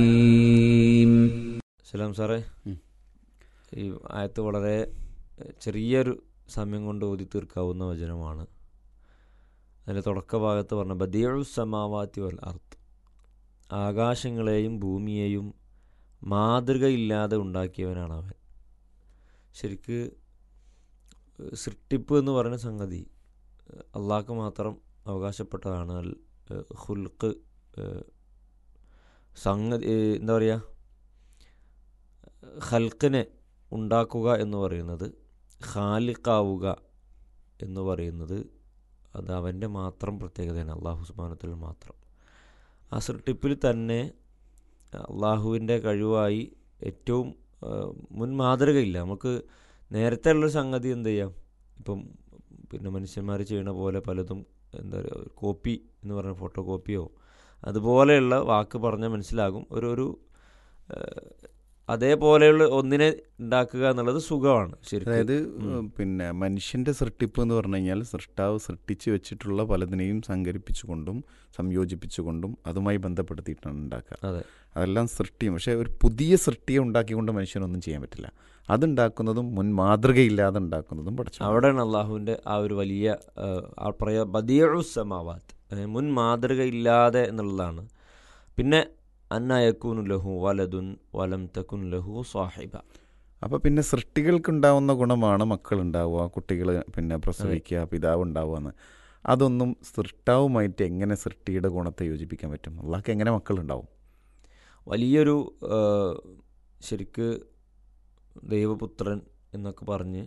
സലാം സാറേ ഉം. ഈ ആയത്ത് വളരെ ചെറിയൊരു സമയം കൊണ്ട് ഓതി തീർക്കാവുന്ന വചനമാണ് അതിൻ്റെ തുടക്ക ഭാഗത്ത് പറഞ്ഞ ബദിയു സമാവാത്തി വൽ അർത്ത് ആകാശങ്ങളെയും ഭൂമിയെയും മാതൃകയില്ലാതെ ഉണ്ടാക്കിയവനാണ് അവൻ ശരിക്ക് സൃഷ്ടിപ്പ് എന്ന് പറയുന്ന സംഗതി അള്ളാഹ്ക്ക് മാത്രം അവകാശപ്പെട്ടതാണ് അൽ ഹുൽക്ക് സംഗതി ഏഹ് എന്താ പറയുക ഹൽക്കിനെ ഉണ്ടാക്കുക എന്ന് പറയുന്നത് ഖാലിക്കാവുക എന്ന് പറയുന്നത് അത് അവൻ്റെ മാത്രം പ്രത്യേകതയാണ് അള്ളാഹു സുബാനത്തിൽ മാത്രം ആ സൃഷ്ടിപ്പിൽ തന്നെ അള്ളാഹുവിൻ്റെ കഴിവായി ഏറ്റവും ആ, മുൻ മാതൃകയില്ല നമുക്ക് നേരത്തെ ഉള്ളൊരു സംഗതി എന്ത് ചെയ്യാം ഇപ്പം പിന്നെ മനുഷ്യന്മാർ ചെയ്യണ പോലെ പലതും എന്താ പറയുക കോപ്പി എന്ന് പറഞ്ഞ ഫോട്ടോ കോപ്പിയോ അതുപോലെയുള്ള വാക്ക് പറഞ്ഞാൽ മനസ്സിലാകും ഒരു ഒരു ആ, അതേപോലെയുള്ള ഒന്നിനെ ഉണ്ടാക്കുക എന്നുള്ളത് സുഖമാണ് ശരിക്കും അതായത് ഉം. പിന്നെ മനുഷ്യന്റെ സൃഷ്ടിപ്പ് എന്ന് പറഞ്ഞു കഴിഞ്ഞാൽ സൃഷ്ടാവ് സൃഷ്ടിച്ച് വെച്ചിട്ടുള്ള പലതിനെയും സംഘടിപ്പിച്ചുകൊണ്ടും സംയോജിപ്പിച്ചുകൊണ്ടും അതുമായി ബന്ധപ്പെടുത്തിയിട്ടാണ് ഉണ്ടാക്കുക അതെ അതെല്ലാം സൃഷ്ടിയും പക്ഷേ ഒരു പുതിയ സൃഷ്ടിയെ ഉണ്ടാക്കിക്കൊണ്ട് മനുഷ്യനൊന്നും ചെയ്യാൻ പറ്റില്ല അതുണ്ടാക്കുന്നതും മുൻ മാതൃകയില്ലാതെ ഉണ്ടാക്കുന്നതും പഠിച്ചു അവിടെയാണ് അള്ളാഹുവിൻ്റെ ആ ഒരു വലിയ ആ, ആ പറയാ ബദിയു സമാവാത്ത് ഏ, മുൻ മാതൃകയില്ലാതെ എന്നുള്ളതാണ് പിന്നെ അന്നയക്കൂനു ലഹു വലതുൻ വലം തക്കുൻ ലഹു സാഹിബ അപ്പോൾ പിന്നെ സൃഷ്ടികൾക്കുണ്ടാവുന്ന ഗുണമാണ് മക്കളുണ്ടാവുക കുട്ടികൾ പിന്നെ പ്രസവിക്കുക പിതാവ് ഉണ്ടാവുക എന്ന് അതൊന്നും സൃഷ്ടാവുമായിട്ട് എങ്ങനെ സൃഷ്ടിയുടെ ഗുണത്തെ യോജിപ്പിക്കാൻ പറ്റും അള്ളാഹ്ക്ക് എങ്ങനെ മക്കളുണ്ടാവും വലിയൊരു ആ, ശരിക്ക് ദൈവപുത്രൻ എന്നൊക്കെ പറഞ്ഞ്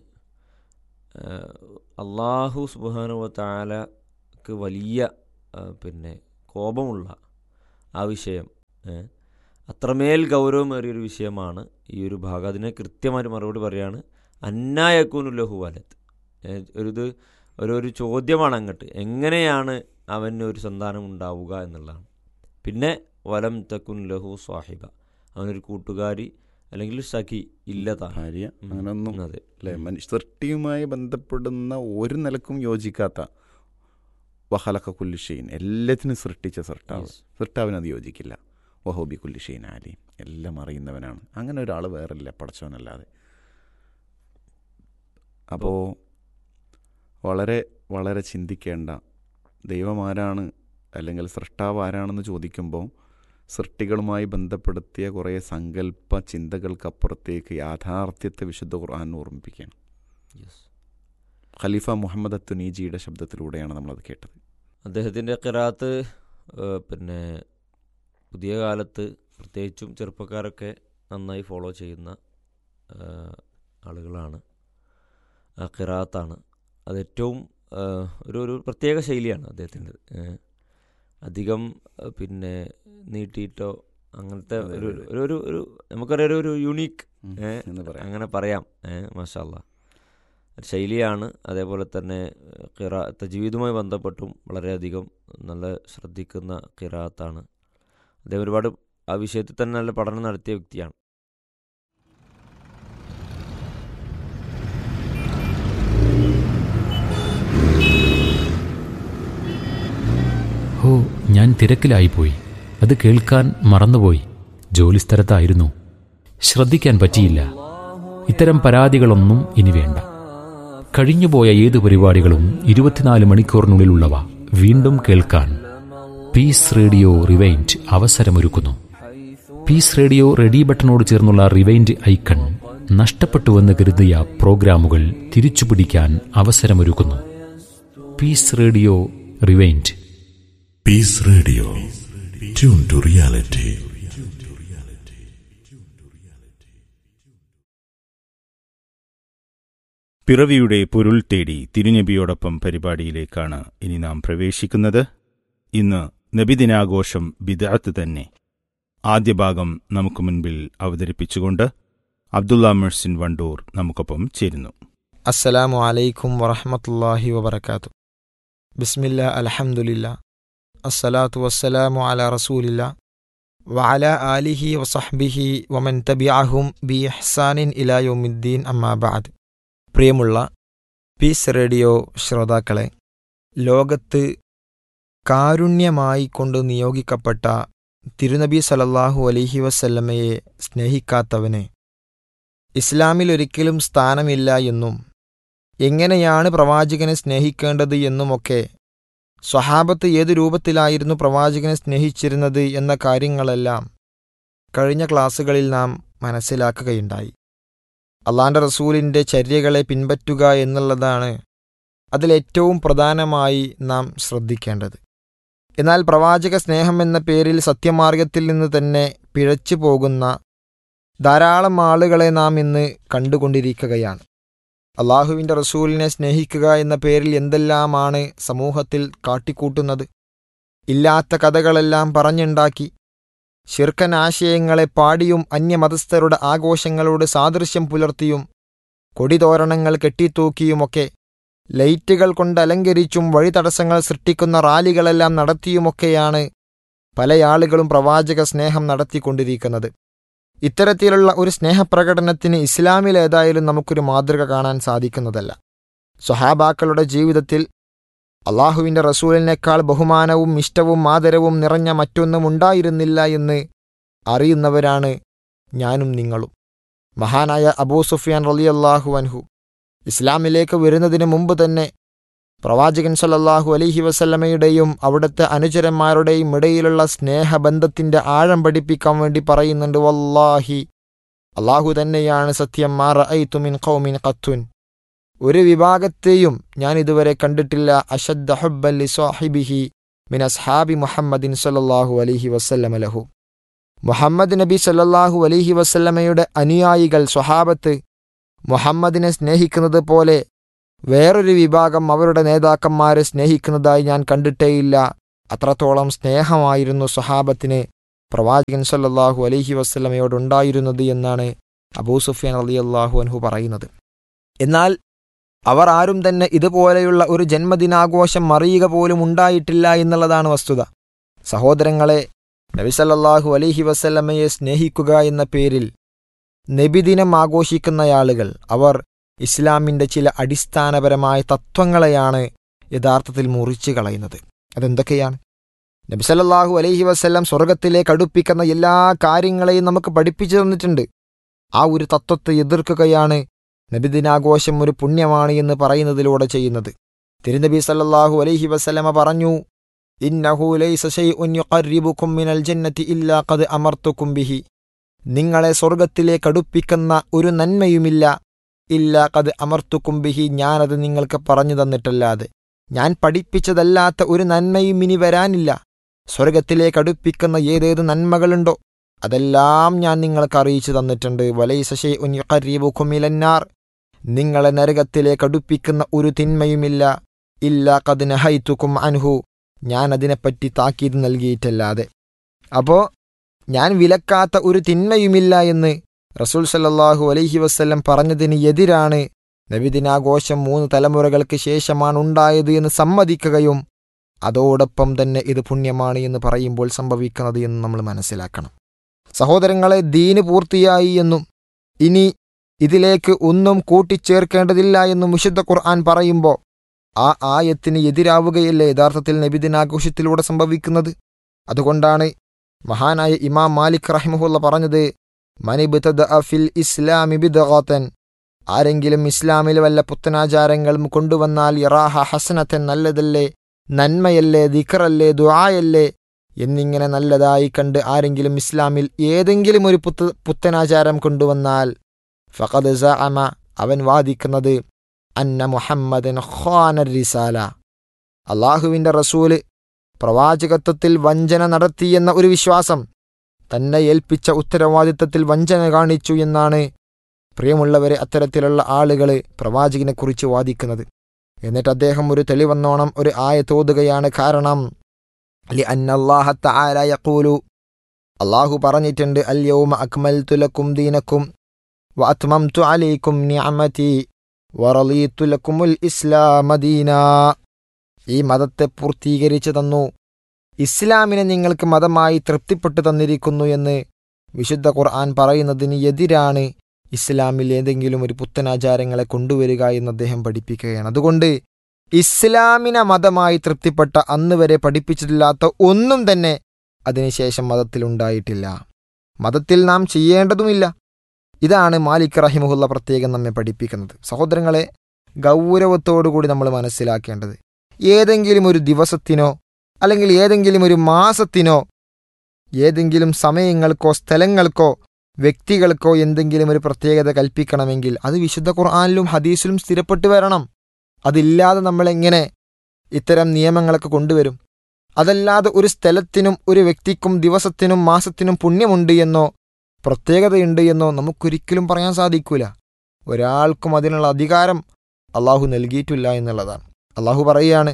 ആ, അള്ളാഹു സുബാനുവ താലക്ക് വലിയ ആ, പിന്നെ കോപമുള്ള ആ വിഷയം ഏ, അത്രമേൽ ഗൗരവമേറിയൊരു വിഷയമാണ് ഈ ഒരു ഭാഗം അതിനെ കൃത്യമായിട്ട് മറുപടി പറയാണ് അന്നായക്കൂനുല്ലഹു വലത് ഒരു ഇത് ഒരു ഒരു ചോദ്യമാണ് അങ്ങോട്ട് എങ്ങനെയാണ് അവന് ഒരു സന്താനം ഉണ്ടാവുക എന്നുള്ളതാണ് പിന്നെ വലം തക്കുൻ ലഹു സാഹിബ അവനൊരു കൂട്ടുകാരി അല്ലെങ്കിൽ സഖി ഇല്ലതാ ഭാര്യ അങ്ങനെയൊന്നും അതെ അല്ലേ മനുഷ്യ സൃഷ്ടിയുമായി ബന്ധപ്പെടുന്ന ഒരു നിലക്കും യോജിക്കാത്ത വഹലക്ക കുല്ലുഷീൻ എല്ലാത്തിനും സൃഷ്ടിച്ച സൃഷ്ടാവ് Yes. സൃഷ്ടാവിന് അത് യോജിക്കില്ല വഹോബി കുല്ലുഷീൻ ആലി എല്ലാം അറിയുന്നവനാണ് അങ്ങനെ ഒരാൾ വേറില്ല പടച്ചവനല്ലാതെ അപ്പോൾ വളരെ വളരെ ചിന്തിക്കേണ്ട ദൈവം ആരാണ് അല്ലെങ്കിൽ സൃഷ്ടാവ് ആരാണെന്ന് ചോദിക്കുമ്പോൾ സൃഷ്ടികളുമായി ബന്ധപ്പെടുത്തിയ കുറേ സങ്കല്പ ചിന്തകൾക്കപ്പുറത്തേക്ക് യാഥാർത്ഥ്യത്തെ വിശുദ്ധ ഖുർആൻ ഓർമ്മിപ്പിക്കുകയാണ് യെസ് ഖലീഫ മുഹമ്മദ് അത്തുനീജിയുടെ ശബ്ദത്തിലൂടെയാണ് നമ്മളത് കേട്ടത് അദ്ദേഹത്തിൻ്റെ കിറാത്ത് പിന്നെ പുതിയ കാലത്ത് പ്രത്യേകിച്ചും ചെറുപ്പക്കാരൊക്കെ നന്നായി ഫോളോ ചെയ്യുന്ന ആ, ആളുകളാണ് ആ കിറാത്താണ് അത് ഏറ്റവും ആ, ഒരു ഒരു പ്രത്യേക ശൈലിയാണ് അദ്ദേഹത്തിൻ്റെ അധികം ആ, പിന്നെ നീട്ടിയിട്ടോ അങ്ങനത്തെ അതെ, ഒരു അതെ. ഒരു ഒരു ഒരു നമുക്കറിയാം ഒരു- ഒരു യുണീക്ക് ഉം, ഏ, എന്ന് പറയാം അങ്ങനെ പറയാം മാഷാല്ല ശൈലിയാണ് അതേപോലെ തന്നെ കിറ തജീവിതുമായി ബന്ധപ്പെട്ടും വളരെയധികം നല്ല ശ്രദ്ധിക്കുന്ന കിറാത്താണ് അദ്ദേഹം ഒരുപാട് ആ വിഷയത്തിൽ തന്നെ നല്ല പഠനം നടത്തിയ വ്യക്തിയാണ് ഹോ ഞാൻ തിരക്കിലായിപ്പോയി അത് കേൾക്കാൻ മറന്നുപോയി ജോലിസ്ഥലത്തായിരുന്നു ശ്രദ്ധിക്കാൻ പറ്റിയില്ല ഇത്തരം പരാതികളൊന്നും ഇനി വേണ്ട കഴിഞ്ഞുപോയ ഏത് പരിപാടികളും ഇരുപത്തിനാല് മണിക്കൂറിനുള്ളിലുള്ളവ വീണ്ടും കേൾക്കാൻ പീസ് റേഡിയോ റിവൈൻഡ് അവസരമൊരുക്കുന്നു പീസ് റേഡിയോ റെഡി ബട്ടണോട് ചേർന്നുള്ള റിവൈൻഡ് ഐക്കൺ നഷ്ടപ്പെട്ടുവെന്ന് കരുതിയ പ്രോഗ്രാമുകൾ തിരിച്ചുപിടിക്കാൻ അവസരമൊരുക്കുന്നു peace radio rewind Peace Radio. Tune to reality. പിറവിയുടെ പൊരുൾ തേടി തിരുനബിയോടൊപ്പം പരിപാടിയിലേക്കാണ് ഇനി നാം പ്രവേശിക്കുന്നത് ഇന്ന് നബിദിനാഘോഷം ബിദഅത്ത് തന്നെ ആദ്യ ഭാഗം നമുക്ക് മുൻപിൽ അവതരിപ്പിച്ചുകൊണ്ട് അബ്ദുള്ള മെഴ്സിൻ വണ്ടൂർ നമുക്കൊപ്പം ചേരുന്നു അസ്സലാമു അലൈക്കും വറഹമത്തല്ലാഹി വബർക്കാത്തു ബിസ്മില്ല അൽഹംദുലില്ല അസ്സലാത്തു വസ്സലാമു അല റസൂലില്ല വഅല ആലിഹി വസഹ്ബിഹി വമൻ തബിഅഹും ബി ഇഹ്സാനിൻ ഇലാ യൗമിദ്ദീൻ അമ്മാ ബഅദ് പ്രിയമുള്ള പീസ് റേഡിയോ ശ്രോതാക്കളെ ലോകത്ത് കാരുണ്യമായി കൊണ്ട് നിയോഗിക്കപ്പെട്ട തിരുനബി സലല്ലാഹു അലൈഹി വസല്ലമയെ സ്നേഹിക്കാത്തവന് ഇസ്ലാമിൽ ഒരിക്കലും സ്ഥാനമില്ല എന്നും എങ്ങനെയാണ് പ്രവാചകനെ സ്നേഹിക്കേണ്ടത് എന്നുമൊക്കെ സ്വഹാബത്ത് ഏത് രൂപത്തിലായിരുന്നു പ്രവാചകനെ സ്നേഹിച്ചിരുന്നത് എന്ന കാര്യങ്ങളെല്ലാം കഴിഞ്ഞ ക്ലാസ്സുകളിൽ നാം മനസ്സിലാക്കുകയുണ്ടായി അള്ളാന്റെ റസൂലിൻ്റെ ചര്യകളെ പിൻപറ്റുക എന്നുള്ളതാണ് അതിലേറ്റവും പ്രധാനമായി നാം ശ്രദ്ധിക്കേണ്ടത് എന്നാൽ പ്രവാചക സ്നേഹം എന്ന പേരിൽ സത്യമാർഗത്തിൽ നിന്ന് തന്നെ പിഴച്ചു പോകുന്ന ധാരാളം ആളുകളെ നാം ഇന്ന് കണ്ടുകൊണ്ടിരിക്കുകയാണ് അള്ളാഹുവിൻ്റെ റസൂലിനെ സ്നേഹിക്കുക എന്ന പേരിൽ എന്തെല്ലാമാണ് സമൂഹത്തിൽ കാട്ടിക്കൂട്ടുന്നത് ഇല്ലാത്ത കഥകളെല്ലാം പറഞ്ഞുണ്ടാക്കി ശിർക്കൻ ആശയങ്ങളെ പാടിയും അന്യമതസ്ഥരുടെ ആഘോഷങ്ങളോട് സാദൃശ്യം പുലർത്തിയും കൊടിതോരണങ്ങൾ കെട്ടിത്തൂക്കിയുമൊക്കെ ലൈറ്റുകൾ കൊണ്ട് അലങ്കരിച്ചും വഴിതടസ്സങ്ങൾ സൃഷ്ടിക്കുന്ന റാലികളെല്ലാം നടത്തിയുമൊക്കെയാണ് പല ആളുകളും പ്രവാചക സ്നേഹം നടത്തിക്കൊണ്ടിരിക്കുന്നത് ഇത്തരത്തിലുള്ള ഒരു സ്നേഹപ്രകടനത്തിന് ഇസ്ലാമിൽ ഏതായാലും നമുക്കൊരു മാതൃക കാണാൻ സാധിക്കുന്നതല്ല സ്വഹാബാക്കളുടെ ജീവിതത്തിൽ അള്ളാഹുവിൻ്റെ റസൂലിനേക്കാൾ ബഹുമാനവും ഇഷ്ടവും ആദരവും നിറഞ്ഞ മറ്റൊന്നും ഉണ്ടായിരുന്നില്ല എന്ന് അറിയുന്നവരാണ് ഞാനും നിങ്ങളും മഹാനായ അബൂ സുഫിയാൻ റലിയല്ലാഹു അൻഹു ഇസ്ലാമിലേക്ക് വരുന്നതിന് മുമ്പ് തന്നെ പ്രവാചകൻ സല്ലല്ലാഹു അലൈഹി വസല്ലമയുടെയും അവിടുത്തെ അനുചരന്മാരുടെയും ഇടയിലുള്ള സ്നേഹബന്ധത്തിന്റെ ആഴം പഠിപ്പിക്കാൻ വേണ്ടി പറയുന്നുണ്ട് വല്ലാഹി അള്ളാഹു തന്നെയാണ് സത്യം മാറ ഐത്തുമിൻ ഖൗമിൻ ഖത്തുൻ ഒരു വിഭാഗത്തെയും ഞാൻ ഇതുവരെ കണ്ടിട്ടില്ല അഷദ്ദ ഹുബ്ബല്ലി സാഹിബിഹി മിൻ അസ്ഹാബി മുഹമ്മദിൻ സല്ലല്ലാഹു അലൈഹി വസല്ലമ ലഹു മുഹമ്മദ് നബി സല്ലല്ലാഹു അലൈഹി വസല്ലമയുടെ അനുയായികൾ സ്വഹാബത്ത് മുഹമ്മദിനെ സ്നേഹിക്കുന്നത് പോലെ വേറൊരു വിഭാഗം അവരുടെ നേതാക്കന്മാരെ സ്നേഹിക്കുന്നതായി ഞാൻ കണ്ടിട്ടേയില്ല അത്രത്തോളം സ്നേഹമായിരുന്നു സ്വഹാബത്തിന് പ്രവാചകൻ സല്ലല്ലാഹു അലൈഹി വസ്ലമയോടുണ്ടായിരുന്നത് എന്നാണ് അബൂ സുഫിയാൻ അലി അള്ളാഹു അൻഹു പറയുന്നത് എന്നാൽ അവർ ആരും തന്നെ ഇതുപോലെയുള്ള ഒരു ജന്മദിനാഘോഷം അറിയുക പോലും ഉണ്ടായിട്ടില്ല എന്നുള്ളതാണ് വസ്തുത സഹോദരങ്ങളെ നബിസല്ലാഹു അലൈഹി വസല്ലമയെ സ്നേഹിക്കുക എന്ന പേരിൽ നബിദിനം ആഘോഷിക്കുന്ന ആളുകൾ അവർ ഇസ്ലാമിൻ്റെ ചില അടിസ്ഥാനപരമായ തത്വങ്ങളെയാണ് യഥാർത്ഥത്തിൽ മുറിച്ചു കളയുന്നത് അതെന്തൊക്കെയാണ് നബിസല്ലാഹു അലൈഹി വസ്ല്ലാം സ്വർഗത്തിലേക്ക് അടുപ്പിക്കുന്ന എല്ലാ കാര്യങ്ങളെയും നമുക്ക് പഠിപ്പിച്ചു തന്നിട്ടുണ്ട് ആ ഒരു തത്വത്തെ എതിർക്കുകയാണ് നബിദിനാഘോഷം ഒരു പുണ്യമാണ് എന്ന് പറയുന്നതിലൂടെ ചെയ്യുന്നത് തിരുനബി സല്ലല്ലാഹു അലൈഹി വസല്ലമ പറഞ്ഞു ഇന്നഹു ലൈസ ശൈഉൻ യുഖർരിബുക്കും മിനൽ ജന്നതി ഇല്ലാ ഖദ് അമർത്തുക്കും ബിഹി നിങ്ങളെ സ്വർഗത്തിലേക്ക് അടുപ്പിക്കുന്ന ഒരു നന്മയുമില്ല ഇല്ല കത് അമർത്തുക്കും ബിഹി ഞാനത് നിങ്ങൾക്ക് പറഞ്ഞു തന്നിട്ടല്ലാതെ ഞാൻ പഠിപ്പിച്ചതല്ലാത്ത ഒരു നന്മയും ഇനി വരാനില്ല സ്വർഗത്തിലേക്ക് അടുപ്പിക്കുന്ന ഏതേത് നന്മകളുണ്ടോ അതെല്ലാം ഞാൻ നിങ്ങൾക്ക് അറിയിച്ചു തന്നിട്ടുണ്ട് വലൈസഷേ ഉൻയുഖരീബുഖുമിലന്നാർ നിങ്ങളെ നരകത്തിലേക്ക് അടുപ്പിക്കുന്ന ഒരു തിന്മയുമില്ല ഇല്ല കത് നഹൈത്തുക്കും അൻഹു ഞാൻ അതിനെപ്പറ്റി താക്കീത് നൽകിയിട്ടല്ലാതെ അപ്പോ ഞാൻ വിലക്കാത്ത ഒരു തിന്മയുമില്ല എന്ന് റസൂൽ സല്ലല്ലാഹു അലൈഹി വസ്ല്ലം പറഞ്ഞതിന് എതിരാണ് നബിദിനാഘോഷം മൂന്ന് തലമുറകൾക്ക് ശേഷമാണ് ഉണ്ടായത് എന്ന് സമ്മതിക്കുകയും അതോടൊപ്പം തന്നെ ഇത് പുണ്യമാണ് എന്ന് പറയുമ്പോൾ സംഭവിക്കുന്നത് എന്ന് നമ്മൾ മനസ്സിലാക്കണം സഹോദരങ്ങളെ ദീന് പൂർത്തിയായി എന്നും ഇനി ഇതിലേക്ക് ഒന്നും കൂട്ടിച്ചേർക്കേണ്ടതില്ല എന്നും വിശുദ്ധ ഖുർആൻ പറയുമ്പോൾ ആ ആയത്തിന് എതിരാവുകയല്ലേ യഥാർത്ഥത്തിൽ നബിദിനാഘോഷത്തിലൂടെ സംഭവിക്കുന്നത് അതുകൊണ്ടാണ് മഹാനായ ഇമാം മാലിക് റഹിമഹുല്ല പറഞ്ഞത് മനിബിതദ ഫിൽ ഇസ്ലാമി ബിദഗതൻ ആരെങ്കിലും ഇസ്ലാമിൽ വല്ല പുത്തനാചാരങ്ങളും കൊണ്ടുവന്നാൽ യറാഹ ഹസനത്തൻ നല്ലതല്ലേ നന്മയല്ലേ ദിഖറല്ലേ ദുആയല്ലേ എന്നിങ്ങനെ നല്ലതായി കണ്ട് ആരെങ്കിലും ഇസ്ലാമിൽ ഏതെങ്കിലും ഒരു പുത്ത പുത്തനാചാരം കൊണ്ടുവന്നാൽ ഫഖദ് സഅമ അവൻ വാദിക്കുന്നത് അന്ന മുഹമ്മദൻ ഖാനർ റിസാല അള്ളാഹുവിൻ്റെ റസൂല് പ്രവാചകത്വത്തിൽ വഞ്ചന നടത്തിയെന്ന ഒരു വിശ്വാസം തന്നെ ഏൽപ്പിച്ച ഉത്തരവാദിത്തത്തിൽ വഞ്ചന കാണിച്ചു എന്നാണ് പ്രിയമുള്ളവരെ അത്തരത്തിലുള്ള ആളുകൾ പ്രവാചകനെക്കുറിച്ച് വാദിക്കുന്നത് എന്നിട്ട് അദ്ദേഹം ഒരു തെളിവന്നോണം ഒരു ആയ തോതുകയാണ് കാരണം ലി അന്നല്ലാഹത്ത ആലയക്കൂലു അള്ളാഹു പറഞ്ഞിട്ടുണ്ട് അൽ യൗമ അക്മൽ തുലക്കും ദീനക്കും വ അത്മംതു അലൈക്കും നിഅമതി വറളീതു ലക്കുമുൽ ഇസ്ലാമ ദീനാ ഈ മതത്തെ പൂർത്തീകരിച്ചു തന്നു ഇസ്ലാമിനെ നിങ്ങൾക്ക് മതമായി തൃപ്തിപ്പെട്ടു തന്നിരിക്കുന്നു എന്ന് വിശുദ്ധ ഖുർആൻ പറയുന്നതിന് എതിരാണ് ഇസ്ലാമിൽ ഏതെങ്കിലും ഒരു പുത്തനാചാരങ്ങളെ കൊണ്ടുവരിക എന്ന് അദ്ദേഹം പഠിപ്പിക്കുകയാണ് അതുകൊണ്ട് ഇസ്ലാമിനെ മതമായി തൃപ്തിപ്പെട്ട അന്ന് വരെ പഠിപ്പിച്ചിട്ടില്ലാത്ത ഒന്നും തന്നെ അതിനുശേഷം മതത്തിലുണ്ടായിട്ടില്ല മതത്തിൽ നാം ചെയ്യേണ്ടതുമില്ല ഇതാണ് മാലിക് റഹിമുള്ള പ്രത്യേകം നമ്മെ പഠിപ്പിക്കുന്നത് സഹോദരങ്ങളെ ഗൗരവത്തോടുകൂടി നമ്മൾ മനസ്സിലാക്കേണ്ടത് ഏതെങ്കിലും ഒരു ദിവസത്തിനോ അല്ലെങ്കിൽ ഏതെങ്കിലും ഒരു മാസത്തിനോ ഏതെങ്കിലും സമയങ്ങൾക്കോ സ്ഥലങ്ങൾക്കോ വ്യക്തികൾക്കോ എന്തെങ്കിലും ഒരു പ്രത്യേകത കൽപ്പിക്കണമെങ്കിൽ അത് വിശുദ്ധ ഖുർആാനിലും ഹദീസിലും സ്ഥിരപ്പെട്ടു വരണം അതില്ലാതെ നമ്മൾ എങ്ങനെ ഇത്തരം നിയമങ്ങളൊക്കെ കൊണ്ടുവരും അതല്ലാതെ ഒരു സ്ഥലത്തിനും ഒരു വ്യക്തിക്കും ദിവസത്തിനും മാസത്തിനും പുണ്യമുണ്ട് എന്നോ പ്രത്യേകതയുണ്ട് എന്നോ നമുക്കൊരിക്കലും പറയാൻ സാധിക്കൂല ഒരാൾക്കും അതിനുള്ള അധികാരം അള്ളാഹു നൽകിയിട്ടില്ല എന്നുള്ളതാണ് അള്ളാഹു പറയുകയാണ്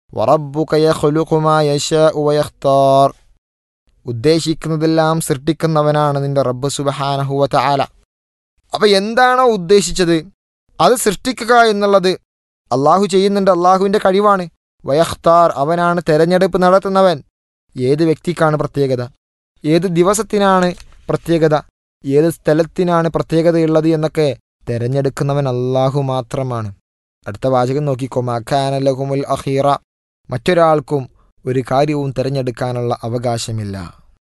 വറബുക്കയർ ഉദ്ദേശിക്കുന്നതെല്ലാം സൃഷ്ടിക്കുന്നവനാണ് നിന്റെ റബ്ബ് സുബഹാനഹുവ ആല അപ്പൊ എന്താണോ ഉദ്ദേശിച്ചത് അത് സൃഷ്ടിക്കുക എന്നുള്ളത് അള്ളാഹു ചെയ്യുന്നുണ്ട് അള്ളാഹുവിന്റെ കഴിവാണ് വയഖ്താർ അവനാണ് തെരഞ്ഞെടുപ്പ് നടത്തുന്നവൻ ഏത് വ്യക്തിക്കാണ് പ്രത്യേകത ഏത് ദിവസത്തിനാണ് പ്രത്യേകത ഏത് സ്ഥലത്തിനാണ് പ്രത്യേകതയുള്ളത് എന്നൊക്കെ തെരഞ്ഞെടുക്കുന്നവൻ അള്ളാഹു മാത്രമാണ് അടുത്ത വാചകം നോക്കിക്കോ മഖാനലഹുമുൽ അഖീറ മറ്റൊരാൾക്കും ഒരു കാര്യവും തിരഞ്ഞെടുക്കാനുള്ള അവകാശമില്ല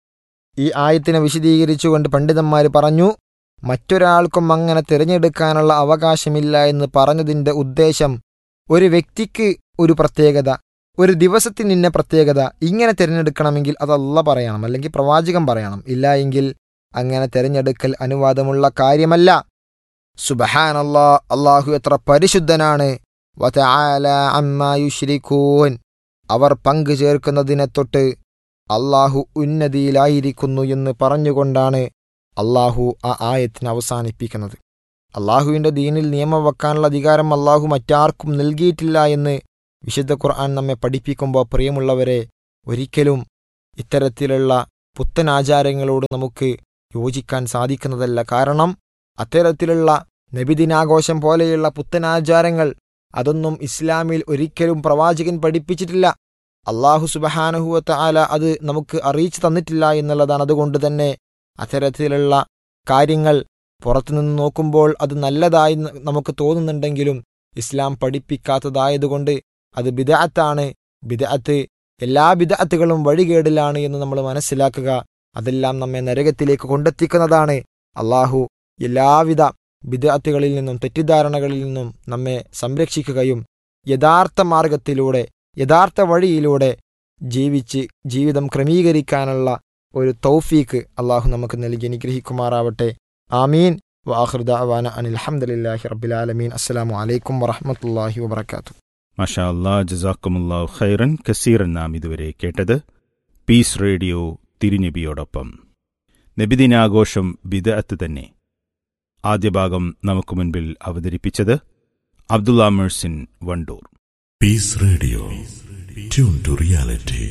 ഈ ആയത്തിനെ വിശദീകരിച്ചുകൊണ്ട് പണ്ഡിതന്മാർ പറഞ്ഞു മറ്റൊരാൾക്കും അങ്ങനെ തിരഞ്ഞെടുക്കാനുള്ള അവകാശമില്ല എന്ന് പറഞ്ഞതിൻ്റെ ഉദ്ദേശം ഒരു വ്യക്തിക്ക് ഒരു പ്രത്യേകത ഒരു ദിവസത്തിന് ഇന്ന പ്രത്യേകത ഇങ്ങനെ തിരഞ്ഞെടുക്കണമെങ്കിൽ അത് അല്ല പറയണം അല്ലെങ്കിൽ പ്രവാചകം പറയണം ഇല്ല എങ്കിൽ അങ്ങനെ തിരഞ്ഞെടുക്കൽ അനുവാദമുള്ള കാര്യമല്ല സുബഹാനല്ലാ അള്ളാഹു എത്ര പരിശുദ്ധനാണ് വതആല അമ്മാ യുശ്രിക്കൂൻ അവർ പങ്കു ചേർക്കുന്നതിനെ തൊട്ട് അള്ളാഹു ഉന്നതിയിലായിരിക്കുന്നു എന്ന് പറഞ്ഞുകൊണ്ടാണ് അള്ളാഹു ആ ആയത്തിന് അവസാനിപ്പിക്കുന്നത് അള്ളാഹുവിൻ്റെ ദീനിൽ നിയമം വെക്കാനുള്ള അധികാരം അള്ളാഹു മറ്റാർക്കും നൽകിയിട്ടില്ല എന്ന് വിശുദ്ധ ഖുർആൻ നമ്മെ പഠിപ്പിക്കുമ്പോൾ പ്രിയമുള്ളവരെ ഒരിക്കലും ഇത്തരത്തിലുള്ള പുത്തൻ ആചാരങ്ങളോട് നമുക്ക് യോജിക്കാൻ സാധിക്കുന്നതല്ല കാരണം അത്തരത്തിലുള്ള നബിദിനാഘോഷം പോലെയുള്ള പുത്തൻ ആചാരങ്ങൾ അതൊന്നും ഇസ്ലാമിൽ ഒരിക്കലും പ്രവാചകൻ പഠിപ്പിച്ചിട്ടില്ല അള്ളാഹു സുബഹാനഹുവത്ത ആല അത് നമുക്ക് അറിയിച്ചു തന്നിട്ടില്ല എന്നുള്ളതാണ് അതുകൊണ്ട് തന്നെ അത്തരത്തിലുള്ള കാര്യങ്ങൾ പുറത്തുനിന്ന് നോക്കുമ്പോൾ അത് നല്ലതായി ന- നമുക്ക് തോന്നുന്നുണ്ടെങ്കിലും ഇസ്ലാം പഠിപ്പിക്കാത്തതായതുകൊണ്ട് അത് ബിദഅത്താണ് ബിദഅത്ത് എല്ലാ ബിദഅത്തുകളും വഴികേടിലാണ് എന്ന് നമ്മൾ മനസ്സിലാക്കുക അതെല്ലാം നമ്മെ നരകത്തിലേക്ക് കൊണ്ടെത്തിക്കുന്നതാണ് അള്ളാഹു എല്ലാവിധ ബിദഅത്തുകളിൽ നിന്നും തെറ്റിദ്ധാരണകളിൽ നിന്നും നമ്മെ സംരക്ഷിക്കുകയും യഥാർത്ഥ മാർഗത്തിലൂടെ യഥാർത്ഥ വഴിയിലൂടെ ജീവിച്ച് ജീവിതം ക്രമീകരിക്കാനുള്ള ഒരു തൗഫീക്ക് അള്ളാഹു നമുക്ക് നൽകി അനുഗ്രഹിക്കുമാറാവട്ടെ ആമീൻ വാഹൃദ അവാന അനിൽ അഹമ്മദില്ലാഹി റബ്ബിലാലമീൻ അസ്സലാമു അലൈക്കും വറഹമത്തല്ലാഹി വബർക്കാത്തു മഷാ അല്ലാ ജസാക്കുമുല്ലാ ഖൈറൻ കസീറൻ നാം ഇതുവരെ കേട്ടത് പീസ് റേഡിയോ തിരുനബിയോടൊപ്പം നബിദിനാഘോഷം ബിദഅത്ത് തന്നെ ആദ്യ ഭാഗം നമുക്ക് മുൻപിൽ അവതരിപ്പിച്ചത് അബ്ദുള്ള മേഴ്സിൻ Wandoor Peace Radio. Tune to reality.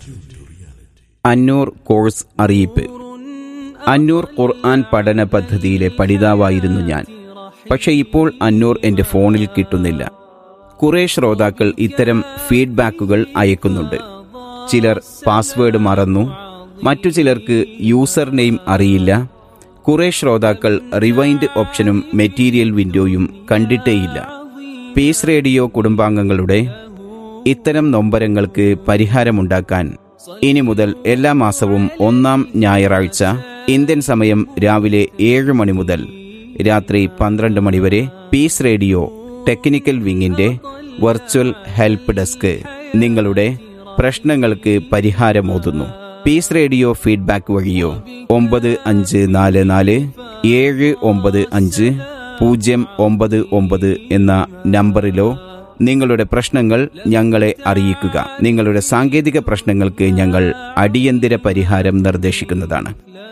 Annur course അറിയിപ്പ് അന്നൂർ ഖുർആൻ പഠന പദ്ധതിയിലെ പഠിതാവായിരുന്നു ഞാൻ പക്ഷെ ഇപ്പോൾ അന്നൂർ എൻ്റെ ഫോണിൽ കിട്ടുന്നില്ല കുറേ ശ്രോതാക്കൾ ഇത്തരം ഫീഡ്ബാക്കുകൾ അയക്കുന്നുണ്ട് ചിലർ പാസ്വേഡ് മറന്നു മറ്റു ചിലർക്ക് യൂസർ നെയിം അറിയില്ല കുറേ ശ്രോതാക്കൾ റിവൈൻഡ് ഓപ്ഷനും മെറ്റീരിയൽ വിൻഡോയും കണ്ടിട്ടേയില്ല പീസ് റേഡിയോ കുടുംബാംഗങ്ങളുടെ ഇത്തരം നൊമ്പരങ്ങൾക്ക് പരിഹാരമുണ്ടാക്കാൻ ഇനി മുതൽ എല്ലാ മാസവും ഒന്നാം ഞായറാഴ്ച ഇന്ത്യൻ സമയം രാവിലെ ഏഴ് മണി മുതൽ രാത്രി പന്ത്രണ്ട് മണി വരെ പീസ് റേഡിയോ ടെക്നിക്കൽ വിങ്ങിന്റെ വെർച്വൽ ഹെൽപ്പ് ഡെസ്ക് നിങ്ങളുടെ പ്രശ്നങ്ങൾക്ക് പരിഹാരമോതുന്നു പീസ് റേഡിയോ ഫീഡ്ബാക്ക് വഴിയോ ഒമ്പത് അഞ്ച് നാല് നാല് ഏഴ് ഒമ്പത് അഞ്ച് പൂജ്യം ഒമ്പത് ഒമ്പത് എന്ന നമ്പറിലോ നിങ്ങളുടെ പ്രശ്നങ്ങൾ ഞങ്ങളെ അറിയിക്കുക നിങ്ങളുടെ സാങ്കേതിക പ്രശ്നങ്ങൾക്ക് ഞങ്ങൾ അടിയന്തര പരിഹാരം നിർദ്ദേശിക്കുന്നതാണ്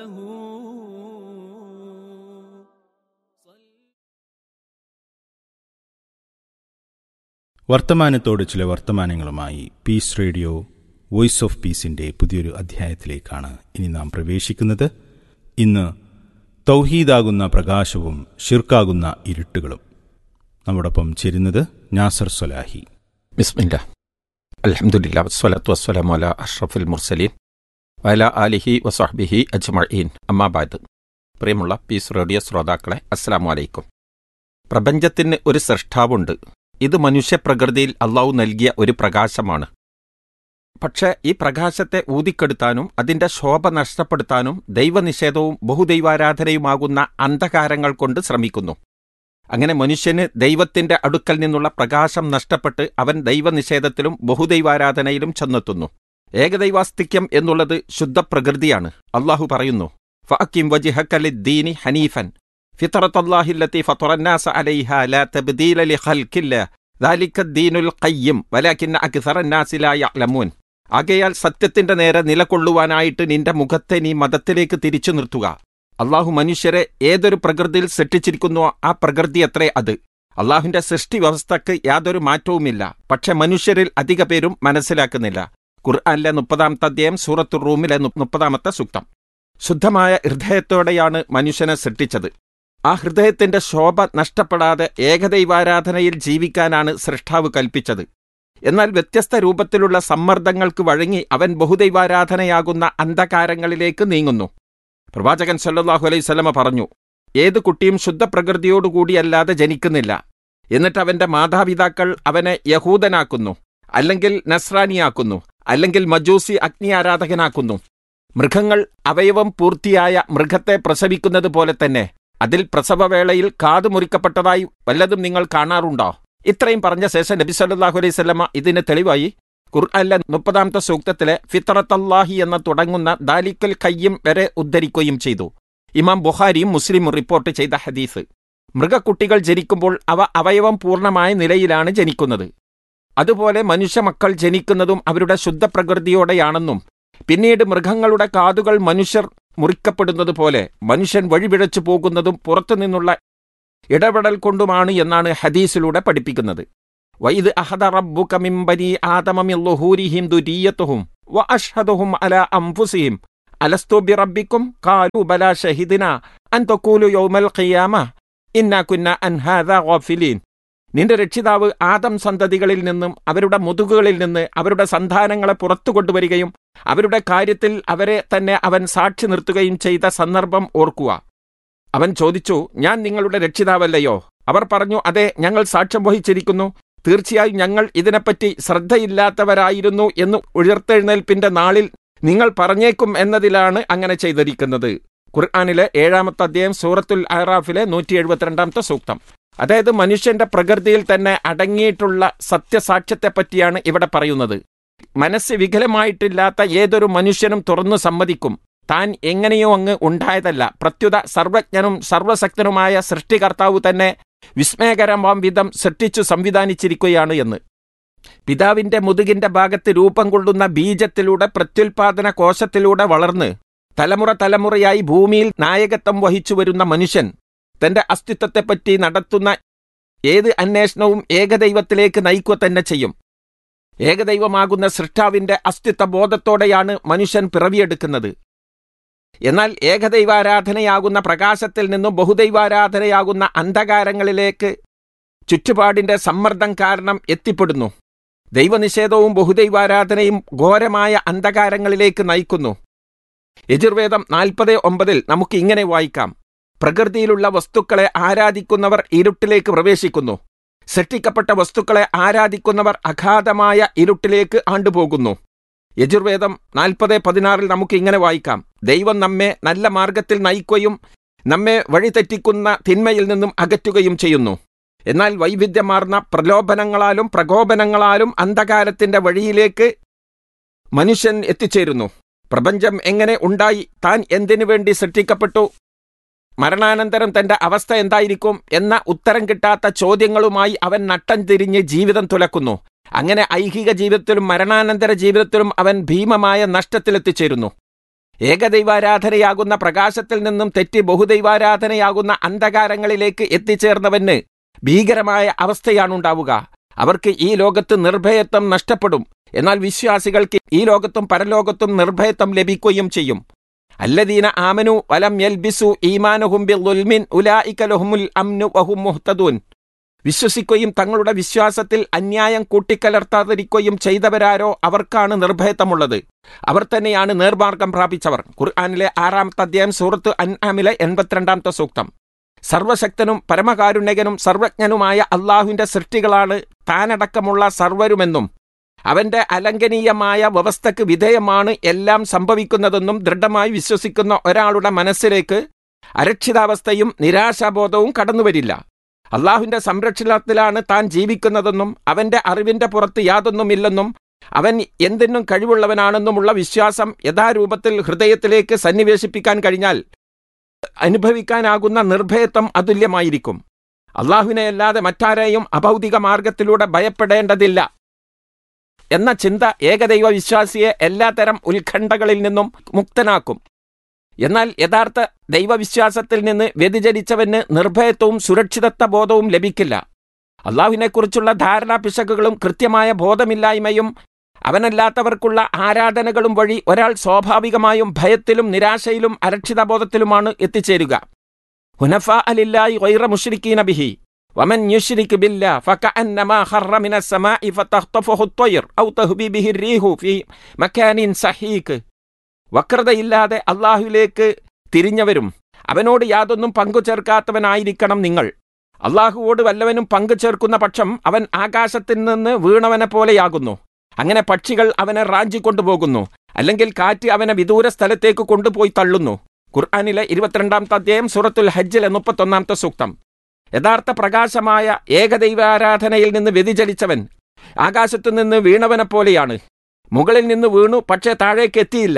വർത്തമാനത്തോട് ചില വർത്തമാനങ്ങളുമായി പീസ് റേഡിയോ വോയിസ് ഓഫ് പീസിന്റെ പുതിയൊരു അധ്യായത്തിലേക്കാണ് ഇനി നാം പ്രവേശിക്കുന്നത് ഇന്ന് തൗഹീദാകുന്ന പ്രകാശവും ഷിർക്കാകുന്ന ഇരുട്ടുകളും നമ്മോടൊപ്പം ചേരുന്നത് നാസർ സൊലാഹി ബിസ്മില്ല അലഹമുല്ല വസ്വലത്തു വസ്സലാമു അല അഷ്റഫുൽ മുർസലീൻ വല ആലിഹി വസ്ഹബിഹി അജ്മഈൻ അമ്മാബാദ് പ്രിയമുള്ള പീസ് റേഡിയോ ശ്രോതാക്കളെ അസ്സലാമു അലൈക്കും പ്രപഞ്ചത്തിന് ഒരു സൃഷ്ടാവുണ്ട് ഇത് മനുഷ്യപ്രകൃതിയിൽ അള്ളാഹു നൽകിയ ഒരു പ്രകാശമാണ് പക്ഷേ ഈ പ്രകാശത്തെ ഊതിക്കെടുത്താനും അതിന്റെ ശോഭ നഷ്ടപ്പെടുത്താനും ദൈവനിഷേധവും ബഹുദൈവാരാധനയുമാകുന്ന അന്ധകാരങ്ങൾ കൊണ്ട് ശ്രമിക്കുന്നു അങ്ങനെ മനുഷ്യന് ദൈവത്തിന്റെ അടുക്കൽ നിന്നുള്ള പ്രകാശം നഷ്ടപ്പെട്ട് അവൻ ദൈവനിഷേധത്തിലും ബഹുദൈവാരാധനയിലും ചെന്നെത്തുന്നു ഏകദൈവാസ്തിക്യം എന്നുള്ളത് ശുദ്ധപ്രകൃതിയാണ് അള്ളാഹു പറയുന്നു ഫഅക്കിം വജിഹക്കലിദ്ദീനി ഹനീഫൻ ഫിത്രത്തല്ലാഹില്ലത്തി ഫത്തുറന്നാസ അലൈഹ ലാ തബ്ദീല ലിഖൽക്കില്ല ذلك الدين القيم ولكن أكثر الناس لا يعلمون ആകയാൽ സത്യത്തിന്റെ നേരെ നിലകൊള്ളുവാനായിട്ട് നിന്റെ മുഖത്തെ നീ മതത്തിലേക്ക് തിരിച്ചു നിർത്തുക അള്ളാഹു മനുഷ്യരെ ഏതൊരു പ്രകൃതിയിൽ സൃഷ്ടിച്ചിരിക്കുന്നുവോ ആ പ്രകൃതി അത്രേ അത് അള്ളാഹുവിന്റെ സൃഷ്ടി വ്യവസ്ഥക്ക് യാതൊരു മാറ്റവുമില്ല പക്ഷെ മനുഷ്യരിൽ അധിക പേരും മനസ്സിലാക്കുന്നില്ല ഖുർആനിലെ മുപ്പതാമത്തെ അധ്യായം സൂറത്തു റൂമിലെ നു- മുപ്പതാമത്തെ സൂക്തം ശുദ്ധമായ ഹൃദയത്തോടെയാണ് മനുഷ്യനെ സൃഷ്ടിച്ചത് ആ ഹൃദയത്തിന്റെ ശോഭ നഷ്ടപ്പെടാതെ ഏകദൈവാരാധനയിൽ ജീവിക്കാനാണ് സൃഷ്ടാവ് കൽപ്പിച്ചത് എന്നാൽ വ്യത്യസ്ത രൂപത്തിലുള്ള സമ്മർദ്ദങ്ങൾക്ക് വഴങ്ങി അവൻ ബഹുദൈവാരാധനയാകുന്ന അന്ധകാരങ്ങളിലേക്ക് നീങ്ങുന്നു പ്രവാചകൻ സല്ലല്ലാഹു അലൈഹി സ്വലമ പറഞ്ഞു ഏത് കുട്ടിയും ശുദ്ധപ്രകൃതിയോടുകൂടിയല്ലാതെ ജനിക്കുന്നില്ല എന്നിട്ട് അവന്റെ മാതാപിതാക്കൾ അവനെ യഹൂദനാക്കുന്നു അല്ലെങ്കിൽ നസ്രാനിയാക്കുന്നു അല്ലെങ്കിൽ മജൂസി അഗ്നി ആരാധകനാക്കുന്നു മൃഗങ്ങൾ അവയവം പൂർത്തിയായ മൃഗത്തെ പ്രസവിക്കുന്നത് പോലെ തന്നെ അതിൽ പ്രസവവേളയിൽ കാതു മുറിക്കപ്പെട്ടതായി വല്ലതും നിങ്ങൾ കാണാറുണ്ടോ ഇത്രയും പറഞ്ഞ ശേഷം നബി സല്ലല്ലാഹു അലൈഹി സ്വലമ ഇതിന് തെളിവായി ഖുർആനിലെ മുപ്പതാമത്തെ സൂക്തത്തിലെ ഫിത്രത്തല്ലാഹി എന്ന തുടങ്ങുന്ന ദാലിക്കൽ കയ്യും വരെ ഉദ്ധരിക്കുകയും ചെയ്തു ഇമാം ബുഖാരിയും മുസ്ലിമും റിപ്പോർട്ട് ചെയ്ത ഹദീസ് മൃഗക്കുട്ടികൾ ജനിക്കുമ്പോൾ അവ അവയവം പൂർണ്ണമായ നിലയിലാണ് ജനിക്കുന്നത് അതുപോലെ മനുഷ്യമക്കൾ ജനിക്കുന്നതും അവരുടെ ശുദ്ധപ്രകൃതിയോടെയാണെന്നും പിന്നീട് മൃഗങ്ങളുടെ കാതുകൾ മനുഷ്യർ മുറിക്കപ്പെടുന്നത് പോലെ മനുഷ്യൻ വഴിപിഴച്ചു പോകുന്നതും പുറത്തുനിന്നുള്ള ഇടപെടൽ കൊണ്ടുമാണ് എന്നാണ് ഹദീസിലൂടെ പഠിപ്പിക്കുന്നത് വൈദ് അഹദ റബ്ബുക മിൻ ബനി ആദമ മിൻ ളുഹൂരിഹിം ദുരിയത്തുഹും വഅഷ്ഹദുഹും അലാ അൻഫുസിഹിം അലസ്തു ബിറബ്ബിക്കും ഖാലു ബലാ ഷഹിദ്ന അൻ തഖൂലു യൗമൽ ഖിയാമ ഇന്നാ കുന്ന അൻ ഹാദാ ഗാഫിലീൻ നിന്റെ രക്ഷിതാവ് ആദം സന്തതികളിൽ നിന്നും അവരുടെ മുതുകുകളിൽ നിന്ന് അവരുടെ സന്താനങ്ങളെ പുറത്തു കൊണ്ടുവരികയും അവരുടെ കാര്യത്തിൽ അവരെ തന്നെ അവൻ സാക്ഷി നിർത്തുകയും ചെയ്ത സന്ദർഭം ഓർക്കുക അവൻ ചോദിച്ചു ഞാൻ നിങ്ങളുടെ രക്ഷിതാവല്ലയോ അവർ പറഞ്ഞു അതെ ഞങ്ങൾ സാക്ഷ്യം വഹിച്ചിരിക്കുന്നു തീർച്ചയായും ഞങ്ങൾ ഇതിനെപ്പറ്റി ശ്രദ്ധയില്ലാത്തവരായിരുന്നു എന്ന് ഉയർത്തെഴുന്നേൽപ്പിന്റെ നാളിൽ നിങ്ങൾ പറഞ്ഞേക്കും എന്നതിലാണ് അങ്ങനെ ചെയ്തിരിക്കുന്നത് ഖുർആാനിലെ ഏഴാമത്തെ അധ്യായം സൂറത്തുൽ അഹ്റാഫിലെ നൂറ്റി എഴുപത്തിരണ്ടാമത്തെ സൂക്തം അതായത് മനുഷ്യന്റെ പ്രകൃതിയിൽ തന്നെ അടങ്ങിയിട്ടുള്ള സത്യസാക്ഷ്യത്തെപ്പറ്റിയാണ് ഇവിടെ പറയുന്നത് മനസ്സ് വികലമായിട്ടില്ലാത്ത ഏതൊരു മനുഷ്യനും തുറന്നു സമ്മതിക്കും താൻ എങ്ങനെയോ അങ്ങ് ഉണ്ടായതല്ല പ്രത്യുത സർവജ്ഞനും സർവശക്തനുമായ സൃഷ്ടികർത്താവ് തന്നെ വിസ്മയകരമാം വിധം സൃഷ്ടിച്ചു സംവിധാനിച്ചിരിക്കുകയാണ് എന്ന് പിതാവിന്റെ മുതുകിന്റെ ഭാഗത്ത് രൂപം കൊള്ളുന്ന ബീജത്തിലൂടെ പ്രത്യുൽപാദന കോശത്തിലൂടെ വളർന്ന് തലമുറ തലമുറയായി ഭൂമിയിൽ നായകത്വം വഹിച്ചു വരുന്ന മനുഷ്യൻ തന്റെ അസ്തിത്വത്തെപ്പറ്റി നടത്തുന്ന ഏത് അന്വേഷണവും ഏകദൈവത്തിലേക്ക് നയിക്കുക തന്നെ ചെയ്യും ഏകദൈവമാകുന്ന സൃഷ്ടാവിന്റെ അസ്തിത്വ ബോധത്തോടെയാണ് മനുഷ്യൻ പിറവിയെടുക്കുന്നത് എന്നാൽ ഏകദൈവാരാധനയാകുന്ന പ്രകാശത്തിൽ നിന്നും ബഹുദൈവാരാധനയാകുന്ന അന്ധകാരങ്ങളിലേക്ക് ചുറ്റുപാടിന്റെ സമ്മർദ്ദം കാരണം എത്തിപ്പെടുന്നു ദൈവനിഷേധവും ബഹുദൈവാരാധനയും ഘോരമായ അന്ധകാരങ്ങളിലേക്ക് നയിക്കുന്നു യജുർവേദം നാൽപ്പത് ഒമ്പതിൽ നമുക്ക് ഇങ്ങനെ വായിക്കാം പ്രകൃതിയിലുള്ള വസ്തുക്കളെ ആരാധിക്കുന്നവർ ഇരുട്ടിലേക്ക് പ്രവേശിക്കുന്നു സൃഷ്ടിക്കപ്പെട്ട വസ്തുക്കളെ ആരാധിക്കുന്നവർ അഗാധമായ ഇരുട്ടിലേക്ക് ആണ്ടുപോകുന്നു യജുർവേദം നാൽപ്പത് പതിനാറിൽ നമുക്ക് ഇങ്ങനെ വായിക്കാം ദൈവം നമ്മെ നല്ല മാർഗത്തിൽ നയിക്കുകയും നമ്മെ വഴിതെറ്റിക്കുന്ന തിന്മയിൽ നിന്നും അകറ്റുകയും ചെയ്യുന്നു എന്നാൽ വൈവിധ്യമാർന്ന പ്രലോഭനങ്ങളാലും പ്രകോപനങ്ങളാലും അന്ധകാരത്തിന്റെ വഴിയിലേക്ക് മനുഷ്യൻ എത്തിച്ചേരുന്നു പ്രപഞ്ചം എങ്ങനെ ഉണ്ടായി താൻ എന്തിനു വേണ്ടി സൃഷ്ടിക്കപ്പെട്ടു മരണാനന്തരം തന്റെ അവസ്ഥ എന്തായിരിക്കും എന്ന ഉത്തരം കിട്ടാത്ത ചോദ്യങ്ങളുമായി അവൻ നട്ടം തിരിഞ്ഞ് ജീവിതം തുലക്കുന്നു അങ്ങനെ ഐഹിക ജീവിതത്തിലും മരണാനന്തര ജീവിതത്തിലും അവൻ ഭീമമായ നഷ്ടത്തിലെത്തിച്ചേരുന്നു ഏകദൈവാരാധനയാകുന്ന പ്രകാശത്തിൽ നിന്നും തെറ്റി ബഹുദൈവാരാധനയാകുന്ന അന്ധകാരങ്ങളിലേക്ക് എത്തിച്ചേർന്നവന് ഭീകരമായ അവസ്ഥയാണുണ്ടാവുക അവർക്ക് ഈ ലോകത്ത് നിർഭയത്വം നഷ്ടപ്പെടും എന്നാൽ വിശ്വാസികൾക്ക് ഈ ലോകത്തും പരലോകത്തും നിർഭയത്വം ലഭിക്കുകയും ചെയ്യും അല്ലദീന ആമനു വലം യൽബിസു ഈമാനുഹും ബിൽമിൻ ഉലായിക ലഹുമുൽ അംനു വഹും മുഹ്തദൂൻ വിശ്വസിക്കുകയും തങ്ങളുടെ വിശ്വാസത്തിൽ അന്യായം കൂട്ടിക്കലർത്താതിരിക്കുകയും ചെയ്തവരാരോ അവർക്കാണ് നിർഭയത്വമുള്ളത് അവർ തന്നെയാണ് നേർമാർഗം പ്രാപിച്ചവർ ഖുർആാനിലെ ആറാമത്തെ അധ്യായം സൂറത്ത് അൻആമിലെ എൺപത്തിരണ്ടാമത്തെ സൂക്തം സർവശക്തനും പരമകാരുണ്യകനും സർവജ്ഞനുമായ അള്ളാഹുവിന്റെ സൃഷ്ടികളാണ് താനടക്കമുള്ള സർവരുമെന്നും അവന്റെ അലംഘനീയമായ വ്യവസ്ഥക്ക് വിധേയമാണ് എല്ലാം സംഭവിക്കുന്നതെന്നും ദൃഢമായി വിശ്വസിക്കുന്ന ഒരാളുടെ മനസ്സിലേക്ക് അരക്ഷിതാവസ്ഥയും നിരാശാബോധവും കടന്നുവരില്ല അള്ളാഹുവിന്റെ സംരക്ഷണത്തിലാണ് താൻ ജീവിക്കുന്നതെന്നും അവന്റെ അറിവിന്റെ പുറത്ത് യാതൊന്നുമില്ലെന്നും അവൻ എന്തിനും കഴിവുള്ളവനാണെന്നുമുള്ള വിശ്വാസം യഥാരൂപത്തിൽ ഹൃദയത്തിലേക്ക് സന്നിവേശിപ്പിക്കാൻ കഴിഞ്ഞാൽ അനുഭവിക്കാനാകുന്ന നിർഭയത്വം അതുല്യമായിരിക്കും അള്ളാഹുവിനെയല്ലാതെ മറ്റാരെയും അഭൗതിക മാർഗത്തിലൂടെ ഭയപ്പെടേണ്ടതില്ല എന്ന ചിന്ത ഏകദൈവ വിശ്വാസിയെ എല്ലാത്തരം ഉത്കണ്ഠകളിൽ നിന്നും മുക്തനാക്കും എന്നാൽ യഥാർത്ഥ ദൈവവിശ്വാസത്തിൽ നിന്ന് വ്യതിചരിച്ചവന് നിർഭയത്വവും സുരക്ഷിതത്വ ബോധവും ലഭിക്കില്ല അള്ളാഹുവിനെക്കുറിച്ചുള്ള ധാരണാ പിശകുകളും കൃത്യമായ ബോധമില്ലായ്മയും അവനല്ലാത്തവർക്കുള്ള ആരാധനകളും വഴി ഒരാൾ സ്വാഭാവികമായും ഭയത്തിലും നിരാശയിലും അരക്ഷിതബോധത്തിലുമാണ് എത്തിച്ചേരുക ഹുനഫ അലില്ലായി വൈറ മുഷ്രിക്കീന ബിഹി വമൻ യുഷ്രിക് ബില്ല ഫകഅന്നമാ ഖറ മിന السماء فتخطفه الطير ഔ തഹ്ബി ബിഹി الريح في مكان സഹീക് വക്രതയില്ലാതെ അള്ളാഹുവിലേക്ക് തിരിഞ്ഞവരും അവനോട് യാതൊന്നും പങ്കു ചേർക്കാത്തവനായിരിക്കണം നിങ്ങൾ അള്ളാഹുവോട് വല്ലവനും പങ്കു ചേർക്കുന്ന പക്ഷം അവൻ ആകാശത്തിൽ നിന്ന് വീണവനെ പോലെയാകുന്നു അങ്ങനെ പക്ഷികൾ അവനെ റാഞ്ചിക്കൊണ്ടുപോകുന്നു അല്ലെങ്കിൽ കാറ്റ് അവനെ വിദൂര സ്ഥലത്തേക്ക് കൊണ്ടുപോയി തള്ളുന്നു ഖുർആാനിലെ ഇരുപത്തിരണ്ടാമത്തെ അധ്യായം സൂറത്തുൽ ഹജ്ജിലെ മുപ്പത്തൊന്നാമത്തെ സൂക്തം യഥാർത്ഥ പ്രകാശമായ ഏകദൈവാരാധനയിൽ നിന്ന് വ്യതിചലിച്ചവൻ ആകാശത്തു നിന്ന് വീണവനെ പോലെയാണ് മുകളിൽ നിന്ന് വീണു പക്ഷേ താഴേക്ക് എത്തിയില്ല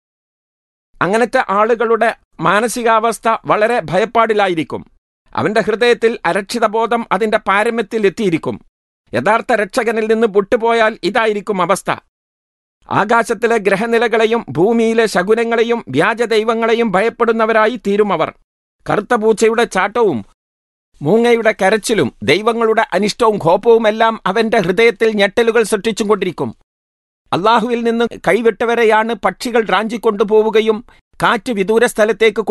അങ്ങനത്തെ ആളുകളുടെ മാനസികാവസ്ഥ വളരെ ഭയപ്പാടിലായിരിക്കും അവന്റെ ഹൃദയത്തിൽ അരക്ഷിതബോധം അതിന്റെ പാരമ്യത്തിൽ എത്തിയിരിക്കും യഥാർത്ഥ രക്ഷകനിൽ നിന്ന് വിട്ടുപോയാൽ ഇതായിരിക്കും അവസ്ഥ ആകാശത്തിലെ ഗ്രഹനിലകളെയും ഭൂമിയിലെ ശകുനങ്ങളെയും വ്യാജദൈവങ്ങളെയും ഭയപ്പെടുന്നവരായി തീരും അവർ കറുത്ത പൂച്ചയുടെ ചാട്ടവും മൂങ്ങയുടെ കരച്ചിലും ദൈവങ്ങളുടെ അനിഷ്ടവും കോപവുമെല്ലാം അവന്റെ ഹൃദയത്തിൽ ഞെട്ടലുകൾ സൃഷ്ടിച്ചും കൊണ്ടിരിക്കും അള്ളാഹുവിൽ നിന്ന് കൈവിട്ടവരെയാണ് പക്ഷികൾ റാഞ്ചിക്കൊണ്ടുപോവുകയും കാറ്റ് വിദൂര സ്ഥലത്തേക്ക്